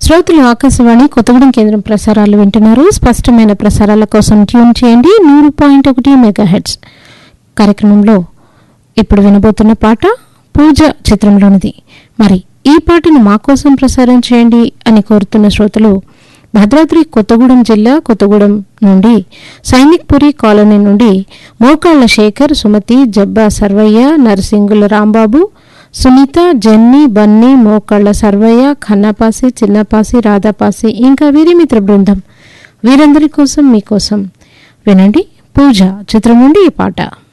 శ్రోతలు ఆకాశవాణి కొత్తగూడెం కేంద్రం ప్రసారాలు వింటున్నారు స్పష్టమైన ప్రసారాల కోసం ట్యూన్ చేయండి నూరు పాయింట్ ఒకటి మెగాహెడ్స్ కార్యక్రమంలో ఇప్పుడు వినబోతున్న పాట పూజ చిత్రంలోనిది మరి ఈ పాటను మా కోసం ప్రసారం చేయండి అని కోరుతున్న శ్రోతలు భద్రాద్రి కొత్తగూడెం జిల్లా కొత్తగూడెం నుండి సైనిక్పురి కాలనీ నుండి మోకాళ్ల శేఖర్ సుమతి జబ్బా సర్వయ్య నరసింగుల రాంబాబు సునీత జెన్నీ బన్నీ మోకాళ్ల సర్వయ్య ఖన్నపాసి చిన్నపాసి రాధాపాసి ఇంకా వీరి మిత్ర బృందం వీరందరి కోసం మీకోసం వినండి పూజ చిత్రం నుండి ఈ పాట